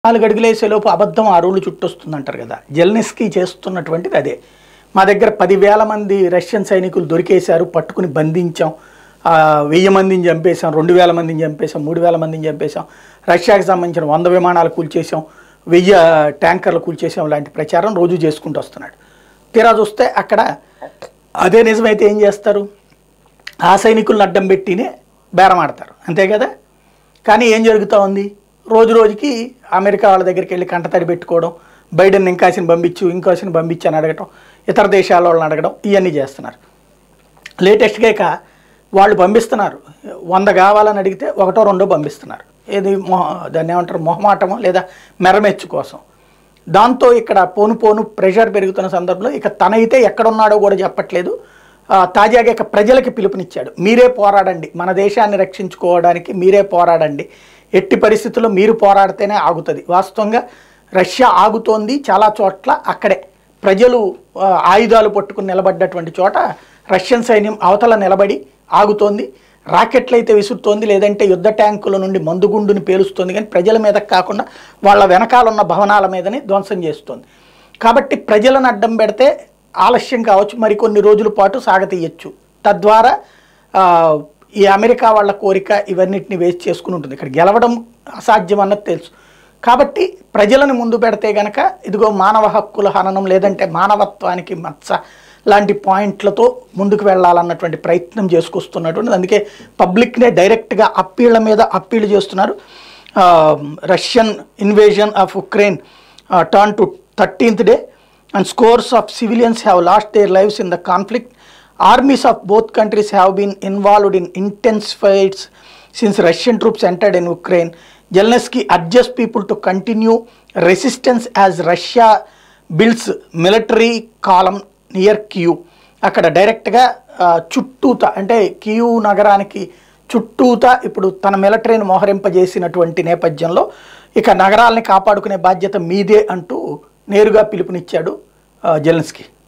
నాలుగు అడుగులేసేలోపు అబద్ధం ఆ రూలు చుట్టొస్తుంది అంటారు కదా జెల్నిస్కీ చేస్తున్నటువంటిది అదే మా దగ్గర పదివేల మంది రష్యన్ సైనికులు దొరికేశారు పట్టుకుని బంధించాం ఆ, వెయ్యి మందిని చంపేశాం రెండు వేల మందిని చంపేశాం మూడు వేల మందిని చంపేశాం రష్యాకి సంబంధించిన వంద విమానాలు కూల్చేసాం వెయ్యి ట్యాంకర్లు కూల్చేసాం లాంటి ప్రచారం రోజు చేసుకుంటూ వస్తున్నాడు తీరా చూస్తే అక్కడ అదే నిజమైతే ఏం చేస్తారు ఆ సైనికులను అడ్డం పెట్టినే బేరమాడతారు అంతే కదా కానీ ఏం జరుగుతూ ఉంది రోజు రోజుకి అమెరికా వాళ్ళ దగ్గరికి వెళ్ళి కంటతడి పెట్టుకోవడం బైడెన్ ఇంకాసిని పంపించు ఇంకాసిని పంపించు అని అడగటం ఇతర దేశాల వాళ్ళని అడగడం ఇవన్నీ చేస్తున్నారు లేటెస్ట్గా ఇక వాళ్ళు పంపిస్తున్నారు వంద కావాలని అడిగితే ఒకటో రెండో పంపిస్తున్నారు ఏది మొహ దాన్ని ఏమంటారు మొహమాటమో లేదా మెరమెచ్చు కోసం దాంతో ఇక్కడ పోను పోను ప్రెషర్ పెరుగుతున్న సందర్భంలో ఇక తనైతే ఎక్కడున్నాడో కూడా చెప్పట్లేదు ఆ, తాజాగా ఇక ప్రజలకి పిలుపునిచ్చాడు మీరే పోరాడండి మన దేశాన్ని రక్షించుకోవడానికి మీరే పోరాడండి ఎట్టి పరిస్థితుల్లో మీరు పోరాడితేనే ఆగుతుంది వాస్తవంగా రష్యా ఆగుతోంది చాలా చోట్ల అక్కడే ప్రజలు ఆ, ఆయుధాలు పట్టుకుని నిలబడ్డటువంటి చోట రష్యన్ సైన్యం అవతల నిలబడి ఆగుతోంది రాకెట్లు అయితే విసురుతోంది లేదంటే యుద్ధ ట్యాంకుల నుండి మందుగుండుని పేలుస్తోంది కానీ ప్రజల మీద కాకుండా వాళ్ళ వెనకాల ఉన్న భవనాల మీదనే ధ్వంసం చేస్తోంది కాబట్టి ప్రజలను అడ్డం పెడితే ఆలస్యం కావచ్చు మరికొన్ని రోజుల పాటు సాగతీయచ్చు తద్వారా ఆ, ఈ అమెరికా వాళ్ళ కోరిక ఇవన్నిటిని వేస్ట్ చేసుకుని ఉంటుంది ఇక్కడ గెలవడం అసాధ్యం అన్నది తెలుసు కాబట్టి ప్రజలను ముందు పెడితే గనక ఇదిగో మానవ హక్కుల హననం లేదంటే మానవత్వానికి మత్స లాంటి పాయింట్లతో ముందుకు వెళ్ళాలన్నటువంటి ప్రయత్నం చేసుకొస్తున్నటువంటిది అందుకే పబ్లిక్నే డైరెక్ట్గా అప్పీళ్ల మీద అప్పీల్ చేస్తున్నారు ఆ, Russian invasion of Ukraine turn to thirteenth day and scores of civilians have lost their lives in the conflict. Armies of both countries have been involved in intense fights since Russian troops entered in Ukraine. Zelensky urges people to continue resistance as Russia builds military column near Kyiv. అక్కడ డైరెక్ట్గా ఆ, చుట్టూత అంటే Kyiv నగరానికి చుట్టూత ఇప్పుడు తన మిలిటరీని మోహరింపజేసినటువంటి నేపథ్యంలో ఇక నగరాల్ని కాపాడుకునే బాధ్యత మీదే అంటూ నేరుగా పిలుపునిచ్చాడు ఆ, జెలెన్స్కీ